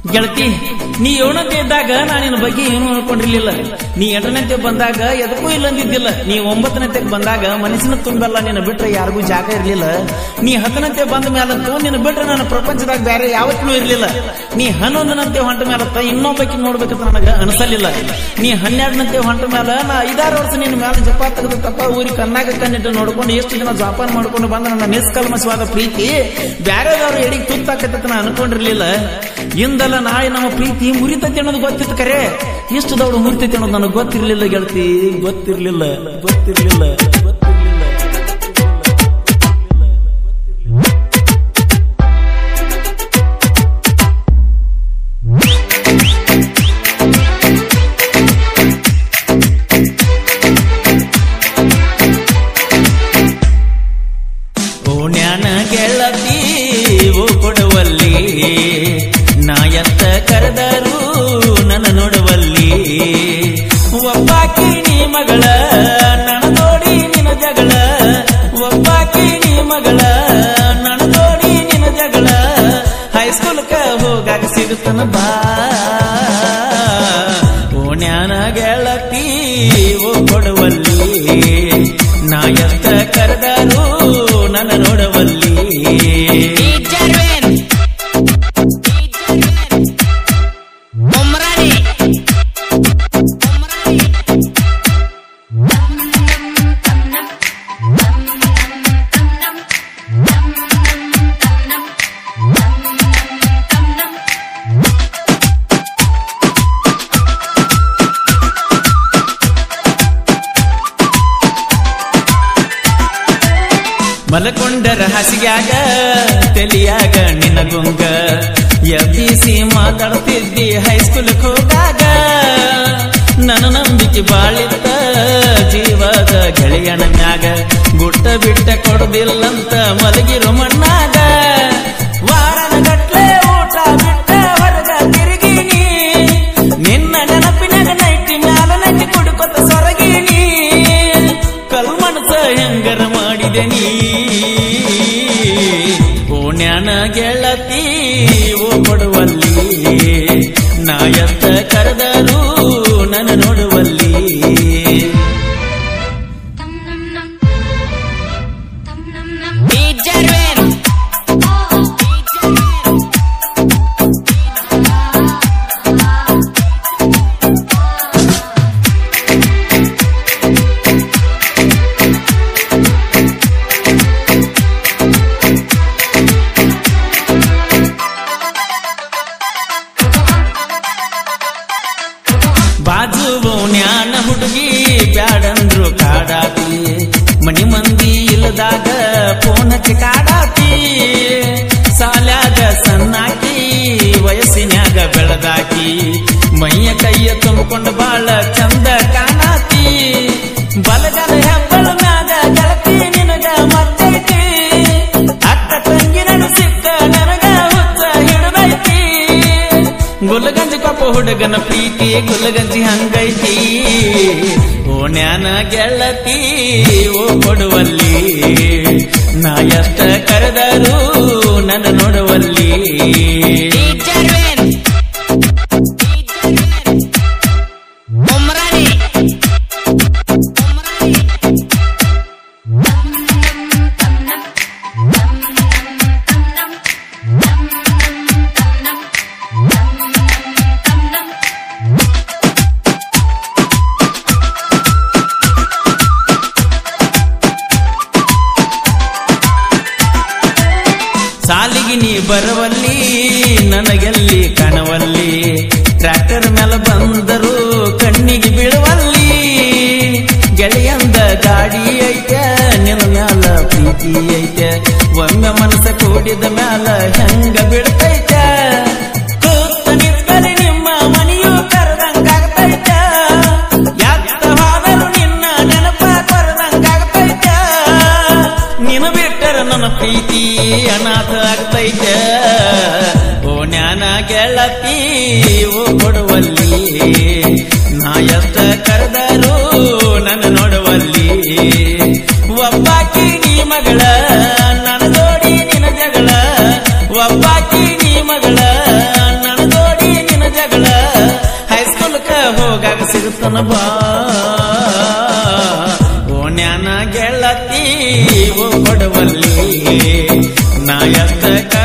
ಗೆಳತಿ ನೀ ಏಳನಂತೆ ಇದ್ದಾಗ ನಾ ನಿನ್ನ ಬಗ್ಗೆ ಏನು ಅನ್ಕೊಂಡಿರ್ಲಿಲ್ಲ ನೀ ಎಂಟನಂತೆ ಬಂದಾಗ ಎದಕ್ಕೂ ಇಲ್ಲ ಅಂದಿದ್ದಿಲ್ಲ ನೀ ಒಂಬತ್ತನಂತೆ ಬಂದಾಗ ಮನಸ್ಸಿನ ತುಂಬಲ್ಲ ನಿನ್ನ ಬಿಟ್ರೆ ಯಾರಿಗೂ ಜಾಗ ಇರ್ಲಿಲ್ಲ ನೀ ಹತ್ತನಂತೆ ಬಂದ ಮೇಲಂತೂ ನಿನ್ನ ಬಿಟ್ರೆ ನನ್ನ ಪ್ರಪಂಚದಾಗ ಬೇರೆ ಯಾವತ್ತೂ ಇರ್ಲಿಲ್ಲ ನೀ ಹನ್ನೊಂದನಂತೆ ಹೊಂಟ ಮೇಲತ್ತ ಇನ್ನೊಬ್ಬಕ್ಕೆ ನೋಡ್ಬೇಕಂತ ನನಗ ಅನಿಸಲಿಲ್ಲ ನೀ ಹನ್ನೆರಡನಂತೆ ಹೊಂಟ ಮೇಲ ನಾ ಐದಾರು ವರ್ಷ ನಿನ್ನ ಮೇಲೆ ಜಪ ತೆಗೆದು ತಪ್ಪ ಊರಿಗೆ ಕಣ್ಣಾಗ ಕಣ್ಣಿಟ್ಟು ನೋಡ್ಕೊಂಡು ಎಷ್ಟು ದಿನ ಜಪಾನ್ ಮಾಡ್ಕೊಂಡು ಬಂದ ನನ್ನ ನಿಷ್ಕಲ್ಮಶವಾದ ಪ್ರೀತಿ ಬ್ಯಾರೆದವ್ರು ಎಡಿಗೆ ತುತ್ತಾಕತ್ತ ನಾ ಅನ್ಕೊಂಡಿರ್ಲಿಲ್ಲ ಇಂದಲ್ಲ ನಾಳೆ ನಮ್ಮ ಪ್ರೀತಿ ಮುರಿತೈತಿ ಅನ್ನೋದು ಗೊತ್ತಿತ್ತು ಕರೆ ಎಷ್ಟು ದೌಡು ಮುರಿತೈತಿ ಅನ್ನೋದು ನನಗೆ ಗೊತ್ತಿರ್ಲಿಲ್ಲ ಗೆಳತಿ ಗೊತ್ತಿರ್ಲಿಲ್ಲ ಗೊತ್ತಿರ್ಲಿಲ್ಲ ಗೊತ್ತಿರ್ಲಿಲ್ಲ ಓಣ್ಯಾನ ಗೆಳತಿ ಓ ಕೊಡುವಲ್ಲಿ ನಾ ಎತ್ತ ಕರೆದರು ನನ್ನ ನೋಡುವಲ್ಲಿ ಒಬ್ಬಾಕಿ ನೀ ಮಗಳ ನನ್ನ ನೋಡಿ ನಿನ್ನ ಜಗಳ ಒಬ್ಬಾಕಿ ನೀ ಮಗಳ ನನ್ನ ನೋಡಿ ನಿನ್ನ ಜಗಳ ಹೈಸ್ಕೂಲ್ಕ ಹೋಗಾಕ ಸಿಗುತ್ತನ ಬಾ ಓಣ್ಯಾನ ಗೆಳತಿ ಓ ಕೊಡುವಲ್ಲಿ ನಾ ಎತ್ತ ಕರೆದರು ನನ್ನ ನೋಡುವಲ್ಲಿ Jarwin. Umrani. Umrani. ಮಲಕೊಂಡರ ಹಾಸಿಗ್ಯಾಗ ತಲಿಯಾಗ ನಿನ್ನ ಗುಂಗ ಎಬ್ಬಿಸಿ ಮಾತಾಡ್ತಿದ್ದಿ ಹೈಸ್ಕೂಲ್ಕ್ ಹೋಗಾಗ ನನ್ನ ನಂಬಿಕೆ ಬಾಳಿತ್ತ ಜೀವದ ಗೆಳೆಯನ ಮ್ಯಾಗ ಗುಟ್ಟ ಬಿಟ್ಟ ಕೊಡದಿಲ್ಲಂತ ಮಲಗಿರೋ ಮಣ್ಣಾಗ ವಾರದ ಗಟ್ಲೆ ಊಟ ಬಿಟ್ಟ ಹೊರಗ ತಿರುಗಿನಿ ನಿನ್ನ ನೆನಪಿನಾಗ ನೈಟಿ ಮ್ಯಾಲ ನೈಟಿ ಕುಡ್ಕೊತ ಸೊರಗಿನಿ ಕಲ್ಮಣಸ ಹೆಂಗರ ಮಾಡಿದೆ ನೀ ಓಣ್ಯಾನ ಗೆಳತಿ ಓ ಕೊಡುವಲ್ಲಿ ನಾ ಎತ್ತ ಕರೆದರು ನನ್ನ ನೋಡುವಲ್ಲಿ Jarwin. ಬಾಜು ಓಣ್ಯಾನ ಹುಡುಗಿ ಬ್ಯಾಡಂದ್ರು ಕಾಡಾತಿ ಮನಿ ಮಂದಿ ಇಲ್ಲದಾಗ ಫೋನ್ ಹಚ್ಚಿ ಕಾಡಾತಿ ಸಾಲ್ಯಾಗ ಸಣ್ಣಾಕಿ ವಯಸ್ಸಿನ್ಯಾಗ ಬೆಳದಾಕಿ ಮೈಯ ಕೈಯ ತುಂಬಿಕೊಂಡು ಬಾಳ ಚಂದ ಕಾಣಾತಿ ಬಲಗದ ಹೆಬ್ಬಳ ಮ್ಯಾಗ ಗೆಳತಿ ನಿನಗ ಮತ್ತೈತಿ ಅಕ್ಕ ತಂಗಿ ನಡು ಸಿಕ್ಕ ನನಗ ಹುಚ್ಚ ಹಿಡದೈತಿ ಗುಲಗಂಜಿ ಕೊಪ್ಪ ಹುಡುಗನ ಪ್ರೀತಿ ಗುಲಗಂಜಿ ಹಂಗೈತಿ ಓಣ್ಯಾನ ಗೆಳತಿ ಓ ಕೊಡುವಲ್ಲಿ ನಾ ಎಷ್ಟ ಕರೆದರು ನನ್ನ ನೋಡುವಲ್ಲಿ Jarwin. Umrani. Umrani. ಸಾಲಿಗೆ ನೀ ಬರುವಲ್ಲಿ ನನಗೆಲ್ಲಿ ಕಾಣವಲ್ಲಿ ಟ್ರ್ಯಾಕ್ಟರ್ ಮೇಲೆ ಬಂದರು ಕಣ್ಣಿಗೆ ಬೀಳುವಲ್ಲಿ ಗೆಳೆಯಂದ ಗಾಡಿ ಐತೆ ನಿನ್ನ ಮ್ಯಾಲ ಪ್ರೀತಿ ಐತೆ ಒಮ್ಮೆ ಮನಸ್ಸ ಕೂಡಿದ ಮ್ಯಾಲ ಹೆಂಗ ಬೀಳ್ತೈತೆ ಕೂತ ನಿಂತರೆ ನಿಮ್ಮ ಮನೆಯು ಕರೆದಂಗಾಗ್ತೈತ ಎತ್ತ ಹೋದರು ನಿನ್ನ ನೆನಪ ಕೊರದಂಗಾಗ್ತೈತ ನಿನ್ನ ಬಿಟ್ಟರ ನನ್ನ ಪ್ರೀತಿ ಅನಾಥ ಆಗ್ತೈತೆ ಓ ಜ್ಞಾನ ಗೆಳತಿ ಓ ಕೊಡುವಲ್ಲಿ ನಾ ಎಷ್ಟ ಕರೆದರು ನನ್ನ ನೋಡುವಲ್ಲಿ ಒಬ್ಬಾಕಿ ನೀ ಮಗಳ ನನ್ನ ಜೋಡಿ ನಿನ್ನ ಜಗಳ ಒಬ್ಬಾಕಿ ನೀ ಮಗಳ ನನ್ನ ಜೋಡಿ ಸಿಗುತ್ತನ ಬಾ ಓಣ್ಯಾನ ಗೆಳತಿ ಓ ಕೊಡವಲ್ಲಿ ನಾ ಎಷ್ಟ